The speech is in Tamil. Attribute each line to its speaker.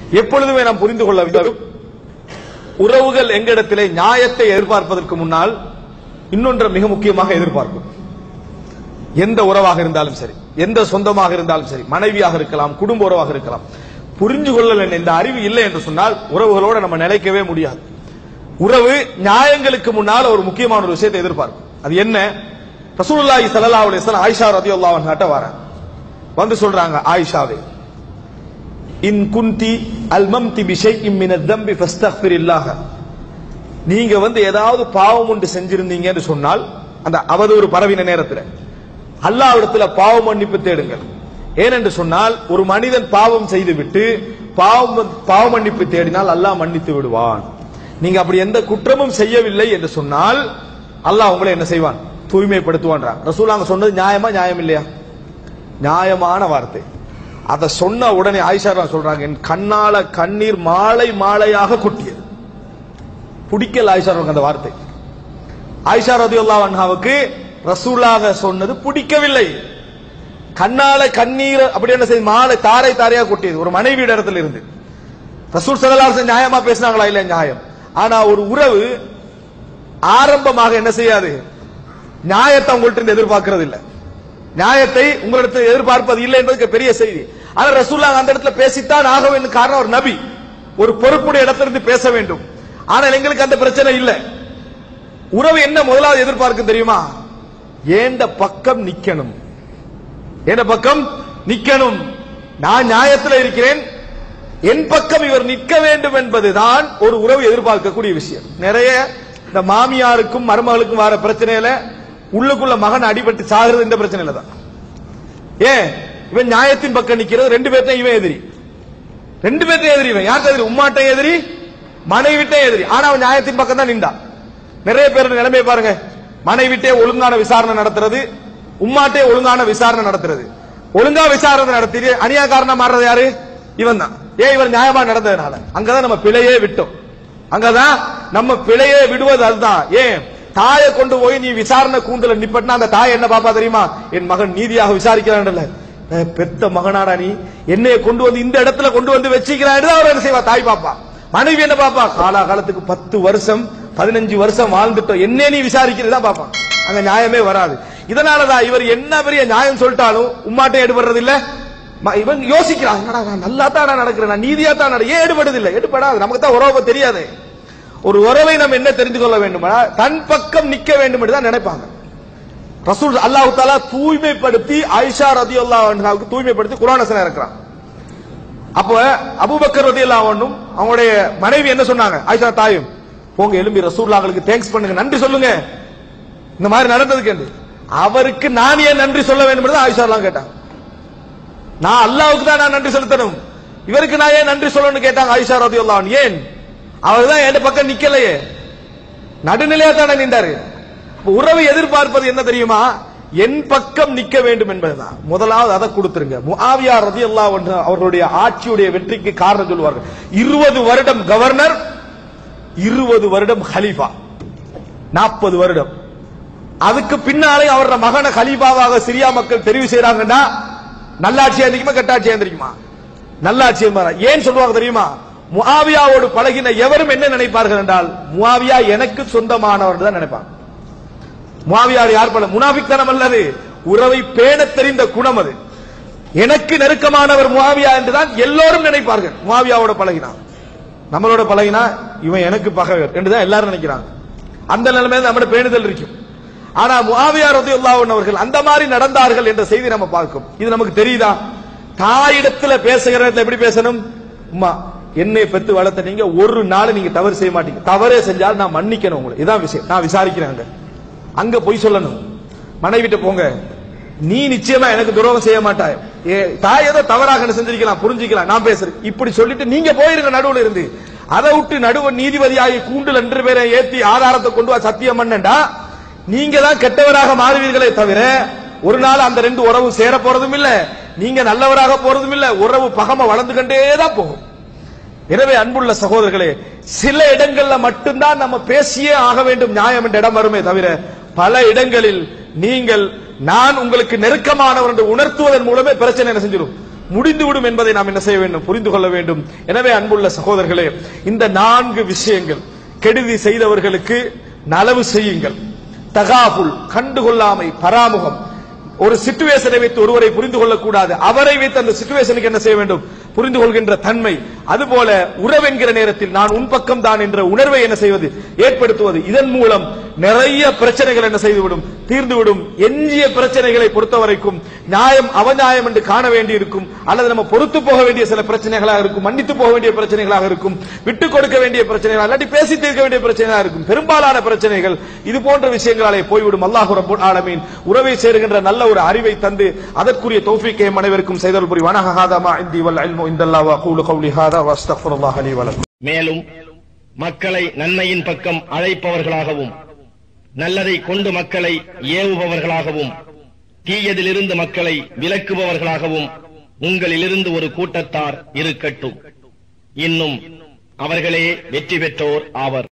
Speaker 1: எப்பொழுதுமே நாம் புரிந்து கொள்ள வேண்டும் உறவுகள் எங்களிடத்திலே நியாயத்தை எதிர்பார்ப்பதற்கு முன்னால் இன்னொன்றை மிக முக்கியமாக எதிர்பார்க்கும் எந்த உறவாக இருந்தாலும் சரி எந்த சொந்தமாக இருந்தாலும் சரி மனைவியாக இருக்கலாம் குடும்ப உறவாக இருக்கலாம் புரிஞ்சு கொள்ளல் என்ற இந்த அறிவு இல்லை என்று சொன்னால் உறவுகளோட நம்ம நிலைக்கவே முடியாது உறவு நியாயங்களுக்கு முன்னால் ஒரு முக்கியமான ஒரு விஷயத்தை எதிர்பார்க்கும் அது என்ன ரசூலுல்லாஹி ஸல்லல்லாஹு அலைஹி வஸல்லம் ஆயிஷா ரலியல்லாஹு அன்ஹா கிட்ட வராங்க வந்து சொல்றாங்க ஆயிஷாவே இன் குந்தி அல்மம்தி பிஷைஇம் மின தம்பி ஃபஸ்தக்ஃபிரில்லாஹ நீங்க வந்து ஏதாவது பாவம் ஒன்று செஞ்சிருந்தீங்கன்னு சொன்னால் அந்த அவதூறு பரவின நேரத்தில் அல்லாஹ்விடத்துல பாவ மன்னிப்பு தேடுங்கள் ஏனென்று சொன்னால் ஒரு மனிதன் பாவம் செய்துவிட்டு பாவம் பாவ மன்னிப்பு தேடினால் அல்லாஹ் மன்னித்து விடுவான் நீங்க அப்படி எந்த குற்றமும் செய்யவில்லை என்று சொன்னால் அல்லாஹ் உங்களை என்ன செய்வான் தூய்மைப்படுத்துவான்றான் ரசூலாங்க சொன்னது நியாயமா நியாயம் இல்லையா நியாயமான வார்த்தை அதை சொன்ன உடனே ஆயிஷா ரலியல்லாஹு சொல்றாங்க என் கண்ணால கண்ணீர் மாலை மாலையாக கொட்டியது பிடிக்கல ஆயிஷா ரலியல்லாஹு அந்த வார்த்தை ஆயிஷா ரதியுல்லா அன்ஹாவுக்கு ரசூலாக சொன்னது பிடிக்கவில்லை கண்ணால கண்ணீர் அப்படி என்ன செய்து மாலை தாரை தாரையா கொட்டியது ஒரு மனைவி இடத்துல இருந்து ரசூல் சல்லல்லாஹு நியாயமா பேசினாங்களா இல்ல நியாயம் ஆனா ஒரு உறவு ஆரம்பமாக என்ன செய்யாது நியாயத்தை உங்கள்ட்ட இருந்து எதிர்பார்க்கிறது இல்ல நியாயத்தை உங்களிடத்தில் எதிர்பார்ப்பது இல்லை என்பதுக்கு பெரிய செய்தி ஆனா ரசூல்லா அந்த இடத்துல பேசித்தான் ஆக வேண்டும் காரணம் ஒரு நபி ஒரு பொறுப்புடைய இடத்துல இருந்து பேச வேண்டும் ஆனால் எங்களுக்கு அந்த பிரச்சனை இல்லை உறவு என்ன முதலாவது எதிர்பார்க்கும் தெரியுமா ஏண்ட பக்கம் நிக்கணும் ஏண்ட பக்கம் நிக்கணும் நான் நியாயத்தில் இருக்கிறேன் என் பக்கம் இவர் நிற்க வேண்டும் என்பதுதான் ஒரு உறவு எதிர்பார்க்கக்கூடிய விஷயம் நிறைய இந்த மாமியாருக்கும் மருமகளுக்கும் வர பிரச்சனையில உள்ளுக்குள்ள மகன் அடிபட்டு சாகுறது இந்த பிரச்சனையில தான் ஏன் இவன் நியாயத்தின் பக்கம் நிக்கிறது ரெண்டு பேர்த்தையும் இவன் எதிரி ரெண்டு பேர்த்தையும் எதிரி இவன் யார்கிட்ட எதிரி உம்மாட்ட எதிரி மனைவிட்டே எதிரி ஆனா அவன் நியாயத்தின் பக்கம் தான் நின்றான் நிறைய பேர் நிலைமை பாருங்க மனைவிட்டே ஒழுங்கான விசாரணை நடத்துறது உம்மாட்டே ஒழுங்கான விசாரணை நடத்துறது ஒழுங்கா விசாரணை நடத்தி அநியாயக்காரனா மாறுறது யாரு இவன் தான் ஏன் இவர் நியாயமா நடந்ததுனால அங்கதான் நம்ம பிழையே விட்டோம் அங்கதான் நம்ம பிழையே விடுவது அதுதான் ஏன் தாயை கொண்டு போய் நீ விசாரணை கூண்டுல நிப்பட்டினா அந்த தாய் என்ன பாப்பா தெரியுமா என் மகன் நீதியாக விசாரிக்கிறான்ல அஹ் பெத்த மகனாடா நீ என்னைய கொண்டு வந்து இந்த இடத்துல கொண்டு வந்து வச்சுக்கிறான் அவர் என்ன செய்வா தாய் பாப்பா மனைவி என்ன பாப்பா காலாகாலத்துக்கு பத்து வருஷம் பதினஞ்சு வருஷம் வாழ்ந்துட்டோம் என்ன நீ விசாரிக்கிறதா பாப்பான் அங்க நியாயமே வராது இதனாலதான் இவர் என்ன பெரிய நியாயம் சொல்லிட்டாலும் உம்மாட்டே எடுபடுறது இல்ல ம- இவன் யோசிக்கிறான் என்னடா நான் நல்லா தான் நடக்கிறேன் நான் நீதியா தான் நட ஏன் எடுபடுது இல்ல எடுபடாது நமக்கு தான் உறவை தெரியாது ஒரு உறவை நம்ம என்ன தெரிந்து கொள்ள வேண்டுமா தன் பக்கம் நிக்க வேண்டும் என்று தான் நினைப்பாங்க ரசூல் அல்லாஹ் தாலா தூய்மைப்படுத்தி ஆயிஷா ரதியுல்லாஹு அன்ஹாவுக்கு தூய்மைப்படுத்தி குர்ஆன் வசனம் இருக்கிறான் அப்ப அபூபக்கர் ரதியல்லாஹு அன்ஹும் அவங்களுடைய மனைவி என்ன சொன்னாங்க ஆயிஷா தாயும் போங்க எலும்பி ரசூலுல்லாஹ்களுக்கு தேங்க்ஸ் பண்ணுங்க நன்றி சொல்லுங்க இந்த மாதிரி நடந்ததுக்கு என்று அவருக்கு நான் ஏன் நன்றி சொல்ல வேண்டும் என்று ஆயிஷா எல்லாம் கேட்டாங்க நான் அல்லாஹ்வுக்கு தான் நான் நன்றி செலுத்தணும் இவருக்கு நான் ஏன் நன்றி சொல்லணும்னு கேட்டாங்க ஆயிஷா ரதியுல்லாஹு அன்ஹா. ஏன் அவர் தான் என் பக்கம் நிக்கலையே நடுநிலையா தானே நின்றாரு அப்ப உறவை எதிர்பார்ப்பது என்ன தெரியுமா என் பக்கம் நிக்க வேண்டும் என்பதுதான் முதலாவது அதை கொடுத்துருங்க முஆவியா ரதியல்லாஹு அன்ஹு அவர்களுடைய ஆட்சியுடைய வெற்றிக்கு காரணம் சொல்வார்கள் இருபது வருடம் கவர்னர் இருபது வருடம் ஹலீஃபா நாற்பது வருடம் அதுக்கு பின்னாலே அவரோட மகனை கலீஃபாவாக சிரியா மக்கள் தெரிவு செய்யறாங்கன்னா நல்லாட்சி எந்திரிக்குமா கெட்டாட்சி எந்திரிக்குமா நல்லாட்சி என்பதா. ஏன் சொல்லுவாங்க தெரியுமா முஆவியாவோடு பழகின எவரும் என்ன நினைப்பார்கள் என்றால் முஆவியா எனக்கு சொந்தமானவர் தான் நினைப்பாங்க முஆவியார் யார் பல முனாபிக் தனம் அல்லது உறவை பேணத் தெரிந்த குணம் அது எனக்கு நெருக்கமானவர் முஆவியா என்றுதான் எல்லோரும் நினைப்பார்கள் முஆவியாவோட பழகினான் நம்மளோட பழகினா இவன் எனக்கு பகைவர் என்றுதான் எல்லாரும் நினைக்கிறாங்க அந்த நிலைமையில நம்மளோட பேணுதல் இருக்கும் ஆனா முஆவியா ரலியல்லாஹு அன்ஹு அவர்கள் அந்த மாதிரி நடந்தார்கள் என்ற செய்தி நம்ம பார்க்கும் இது நமக்கு தெரியுதா தாயிடத்துல பேசுகிற இடத்துல எப்படி பேசணும் உம்மா என்னை பெத்து வளர்த்த நீங்க ஒரு நாள் நீங்க தவறு செய்ய மாட்டீங்க தவறே செஞ்சால் நான் மன்னிக்கணும் உங்களை இதான் விஷயம் நான் விசாரிக்கிறேன் அங்க அங்க போய் சொல்லணும் மனைவிட்ட போங்க நீ நிச்சயமா எனக்கு துரோகம் செய்ய மாட்டாய் ஏ, தாய் ஏதோ தவறாக என்ன செஞ்சிருக்கலாம் புரிஞ்சுக்கலாம் நான் பேசுறேன் இப்படி சொல்லிட்டு நீங்க போயிருங்க நடுவுல இருந்து அதை விட்டு நடுவ நீதிபதியாகி கூண்டில் ரெண்டு பேரை ஏத்தி ஆதாரத்தை கொண்டு வா சத்தியம் பண்ணண்டா நீங்க தான் கெட்டவராக மாறுவீர்களே தவிர ஒரு நாள் அந்த ரெண்டு உறவு சேர போறதும் இல்ல நீங்க நல்லவராக போறதும் இல்ல உறவு பகம வளர்ந்து கொண்டே தான் போகும் எனவே அன்புள்ள சகோதரர்களே சில இடங்கள்ல மட்டும்தான் நம்ம பேசியே ஆக வேண்டும் நியாயம் என்ற இடம் வருமே தவிர பல இடங்களில் நீங்கள் நான் உங்களுக்கு நெருக்கமானவர் என்று உணர்த்துவதன் மூலமே பிரச்சனை என்ன செஞ்சிடும் முடிந்துவிடும் என்பதை நாம் என்ன செய்ய வேண்டும் புரிந்து கொள்ள வேண்டும் எனவே அன்புள்ள சகோதரர்களே இந்த நான்கு விஷயங்கள் கெடுதி செய்தவர்களுக்கு நலவு செய்யுங்கள் தகாபுல் கண்டுகொள்ளாமை பராமுகம் ஒரு சிச்சுவேஷனை வைத்து ஒருவரை புரிந்து கொள்ளக்கூடாது அவரை வைத்து அந்த சிச்சுவேஷனுக்கு என்ன செய்ய வேண்டும் புரிந்து கொள்கின்ற தன்மை அதுபோல உறவென்கிற நேரத்தில் நான் உன் பக்கம் தான் என்ற உணர்வை என்ன செய்வது ஏற்படுத்துவது இதன் மூலம் நிறைய பிரச்சனைகள் என்ன செய்துவிடும் தீர்ந்துவிடும் எஞ்சிய பிரச்சனைகளை பொறுத்தவரைக்கும் நியாயம் அவநியாயம் என்று காண வேண்டியிருக்கும் அல்லது நம்ம பொறுத்து போக வேண்டிய சில பிரச்சனைகளாக இருக்கும் மன்னித்து போக வேண்டிய பிரச்சனைகளாக இருக்கும் விட்டுக் கொடுக்க வேண்டிய பிரச்சனைகள் இல்லாட்டி பேசி தீர்க்க வேண்டிய பிரச்சனைகளாக இருக்கும் பெரும்பாலான பிரச்சனைகள் இது போன்ற விஷயங்களாலே போய்விடும் அல்லாஹு ரப்பல் ஆலமீன் உறவை சேருகின்ற நல்ல ஒரு அறிவை தந்து அதற்குரிய தௌஃபீக்கை எம் அனைவருக்கும் செய்தல் புரிவானாக ஹாதா இந்தி வல் இல்மு இந்தல்லாஹ் வ அகூலு கௌலி ஹாதா வ அஸ்தக்ஃபிருல்லாஹ் லி வ லக்கும்
Speaker 2: மேலும் மக்களை நன்மையின் பக்கம் அழைப்பவர்களாகவும் நல்லதை கொண்டு மக்களை ஏவுபவர்களாகவும் தீயதிலிருந்து மக்களை விலக்குபவர்களாகவும் உங்களிலிருந்து ஒரு கூட்டத்தார் இருக்கட்டும் இன்னும் அவர்களே வெற்றி பெற்றோர் ஆவர்